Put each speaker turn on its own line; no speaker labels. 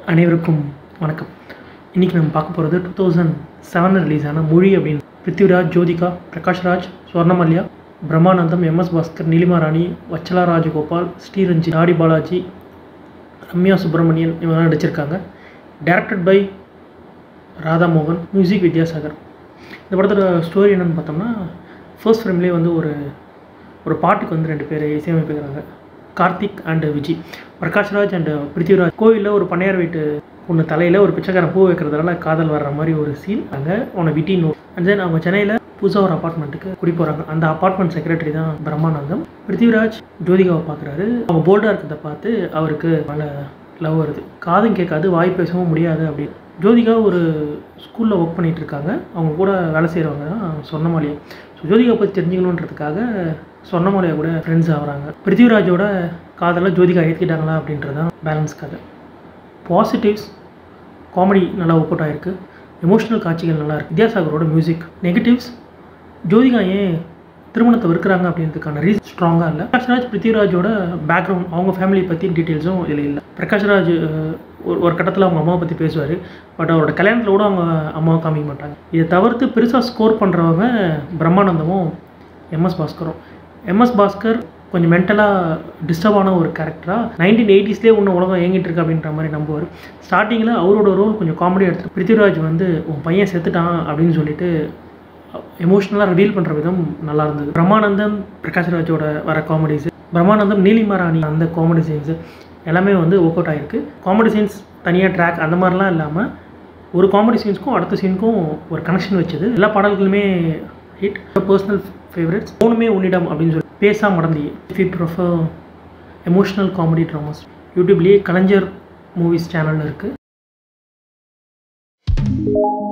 அனைவருக்கும் வணக்கம் இன்றைக்கி நம்ம பார்க்க போகிறது டூ தௌசண்ட் செவனில் ரிலீஸ் ஆன மொழி அப்படின்னு பிருத்திவிராஜ் ஜோதிகா பிரகாஷ்ராஜ் ஸ்வர்ணமல்யா பிரம்மானந்தம் எம்எஸ் பாஸ்கர் நீலிமா ராணி வச்சலா ராஜகோபால் ஸ்ரீரஞ்சி நாடி பாலாஜி ரம்யா சுப்பிரமணியன் இவங்கெல்லாம் நடிச்சிருக்காங்க directed by Radhamohan music Vidyasagar இந்த படத்தோட ஸ்டோரி என்னென்னு பார்த்தோம்னா ஃபர்ஸ்ட் ஃப்ரேம்லேயே வந்து ஒரு ஒரு பாட்டுக்கு வந்து ரெண்டு பேர் இசையமைப்புக்கிறாங்க கார்த்திக் அண்ட் விஜய் பிரகாஷ்ராஜ் அண்ட் பிருத்திவிராஜ் கோவிலில் ஒரு பண்ணையார் வீட்டு பொண்ணு தலையில் ஒரு பிச்சைக்காரன் பூ வைக்கிறதுனால காதல் வர்ற மாதிரி ஒரு சீன் அங்கே அவனை விட்டின் அண்ட் தென் அவங்க சென்னையில் புதுசாக ஒரு அப்பார்ட்மெண்ட்டுக்கு குடி போகிறாங்க அந்த அப்பார்ட்மெண்ட் செக்ரட்டரி தான் பிரம்மானந்தம் பிருத்திவிராஜ் ஜோதிகாவை பார்க்குறாரு அவங்க போல்டாக இருக்கிறத பார்த்து அவருக்கு மேலே லவ் வருது காதும் கேட்காது வாய் பேசவும் முடியாது அப்படி ஜோதிகா ஒரு ஸ்கூலில் ஒர்க் பண்ணிகிட்டு இருக்காங்க அவங்க கூட வேலை செய்கிறவங்க தான் சொன்னமாலியா ஸோ ஜோதிகா பற்றி தெரிஞ்சுக்கணுன்றதுக்காக சொன்னமாலியா கூட ஃப்ரெண்ட்ஸ் ஆகுறாங்க பிருத்திவிராஜோட காதலை ஜோதிகா ஏற்றுக்கிட்டாங்களா அப்படின்றது தான் பேலன்ஸ் கதை பாசிட்டிவ்ஸ் காமெடி நல்லா ஒர்க் அவுட் ஆகிருக்கு எமோஷ்னல் காட்சிகள் நல்லா இருக்கு வித்யாசாகரோட மியூசிக் நெகட்டிவ்ஸ் ஜோதிகா ஏன் திருமணத்தை வெறுக்கிறாங்க அப்படின்றதுக்கான ரீசன் ஸ்ட்ராங்காக இல்லை பிரகாஷ்ராஜ் பிருத்திவிராஜோட பேக்ரவுண்ட் அவங்க ஃபேமிலி பற்றி டீட்டெயில்ஸும் இதில் இல்லை பிரகாஷ்ராஜ் அஹ், ஒரு ஒரு கட்டத்தில் அவங்க அம்மாவை பற்றி பேசுவார் பட் அவரோட கல்யாணத்தில் கூட அவங்க அம்மாவை காமிக்க மாட்டாங்க இதை தவிர்த்து பெருசாக ஸ்கோர் பண்ணுறவங்க பிரம்மானந்தமும் எம்எஸ் பாஸ்கரும் எம்எஸ் பாஸ்கர் கொஞ்சம் மென்டலாக டிஸ்டர்ப் ஆன ஒரு கேரக்டராக நைன்டீன் எயிட்டிஸ்லேயே ஒன்று உலகம் இயங்கிட்டு இருக்கு அப்படின்ற மாதிரி நம்புவார் ஸ்டார்டிங்கில் அவரோட ரோல் கொஞ்சம் காமெடி எடுத்து பிருத்திவிராஜ் வந்து உன் பையன் செத்துட்டான் அப்படின்னு சொல்லிட்டு எமோஷ்னலாக ரிவீல் பண்ணுற விதம் நல்லா இருந்தது பிரம்மானந்தம் பிரகாஷ்ராஜோட வர காமெடிஸ் பிரம்மானந்தம் நீலிமா ராணி அந்த காமெடி சீன்ஸு எல்லாமே வந்து ஒர்க் அவுட் ஆகிருக்கு காமெடி சீன்ஸ் தனியாக ட்ராக் அந்த மாதிரிலாம் இல்லாமல் ஒரு காமெடி சீன்ஸ்க்கும் அடுத்த சீனுக்கும் ஒரு கனெக்ஷன் வச்சது எல்லா பாடல்களுமே ஹிட் பர்சனல் ஃபேவரட்ஸ் மூணுமே உன்னிடம் அப்படின்னு சொல்லி பேசா மடந்தி if you prefer emotional comedy dramas யூடியூப்லேயே கலைஞர் மூவிஸ் சேனல் இருக்குது